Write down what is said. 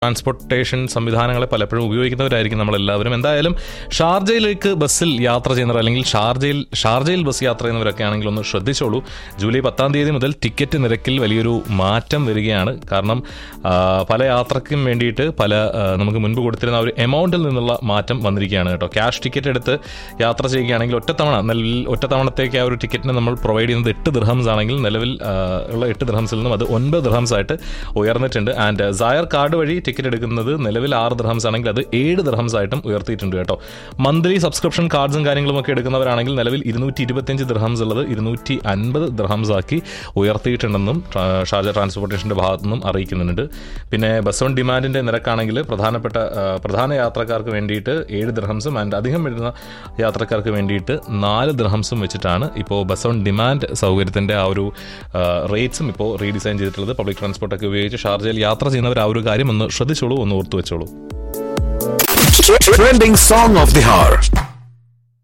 Transportation സംവിധാനങ്ങളെ പലപ്പോഴും ഉപയോഗിക്കുന്നവരായിരിക്കും നമ്മളെല്ലാവരും എന്തായാലും ഷാർജയിലേക്ക് ബസ്സിൽ യാത്ര ചെയ്യുന്നവർ അല്ലെങ്കിൽ ഷാർജയിൽ ഷാർജയിൽ ബസ് യാത്ര ചെയ്യുന്നവരൊക്കെ ആണെങ്കിൽ ഒന്ന് ശ്രദ്ധിച്ചോളൂ ജൂലൈ പത്താം തീയതി മുതൽ ടിക്കറ്റ് നിരക്കിൽ വലിയൊരു മാറ്റം വരികയാണ് കാരണം ആ, പല യാത്രയ്ക്കും വേണ്ടിയിട്ട് പല ആ, നമുക്ക് മുൻപ് കൊടുത്തിരുന്ന ആ ഒരു എമൗണ്ടിൽ നിന്നുള്ള മാറ്റം വന്നിരിക്കുകയാണ് കേട്ടോ ക്യാഷ് ടിക്കറ്റ് എടുത്ത് യാത്ര ചെയ്യുകയാണെങ്കിൽ ഒറ്റത്തവണ നിലവിൽ ഒറ്റത്തവണത്തേക്ക് ആ ഒരു ടിക്കറ്റിന് നമ്മൾ പ്രൊവൈഡ് ചെയ്യുന്നത് എട്ട് ദിർഹംസ് ആണെങ്കിൽ നിലവിൽ ആ, ഉള്ള എട്ട് ദിർഹംസിൽ നിന്നും അത് ഒൻപത് ദിർഹംസ് ആയിട്ട് ഉയർന്നിട്ടുണ്ട് ആൻഡ് സായർ കാർഡ് വഴി ടിക്കറ്റ് എടുക്കുന്നത് നിലവിൽ ആറ് ദിർഹംസ് ആണെങ്കിൽ അത് ഏഴ് ദിർഹംസ് ആയിട്ടും ഉയർത്തിയിട്ടുണ്ട് കേട്ടോ മന്ത്ലി സബ്സ്ക്രിപ്ഷൻ കാർഡ്സും കാര്യങ്ങളും ഒക്കെ എടുക്കുന്നവരാണെങ്കിൽ നിലവിൽ ഇരുന്നൂറ്റി ഇരുപത്തിയഞ്ച് ദിർഹംസ് ഉള്ളത് ഇരുന്നൂറ്റി അൻപത് ദിർഹംസ് ആക്കി ഉയർത്തിയിട്ടുണ്ടെന്നും ട്രാ- ഷാർജ ട്രാൻസ്പോർട്ടേഷന്റെ ഭാഗത്തു നിന്നും അറിയിക്കുന്നുണ്ട് പിന്നെ ബസ് ഓൺ ഡിമാൻഡിന്റെ നിരക്കാണെങ്കിൽ പ്രധാനപ്പെട്ട ആ, പ്രധാന യാത്രക്കാർക്ക് വേണ്ടിയിട്ട് ഏഴ് ദിർഹംസും ആൻഡ് അധികം വരുന്ന യാത്രക്കാർക്ക് വേണ്ടിയിട്ട് നാല് ദിർഹംസും വെച്ചിട്ടാണ് ഇപ്പോൾ ബസ് ഓൺ ഡിമാൻഡ് സൗകര്യത്തിന്റെ ആ ഒരു റേറ്റ്സും ഇപ്പോൾ റീഡിസൈൻ ചെയ്തിട്ടുള്ളത് പബ്ലിക് ട്രാൻസ്പോർട്ടൊക്കെ ഉപയോഗിച്ച് ഷാർജയിൽ യാത്ര ചെയ്യുന്നവർ ആ ഒരു കാര്യം ഒന്ന് ശ്രദ്ധിച്ചോളൂ ഒന്ന് ഓർത്തു വെച്ചോളൂ Trending song of the hour.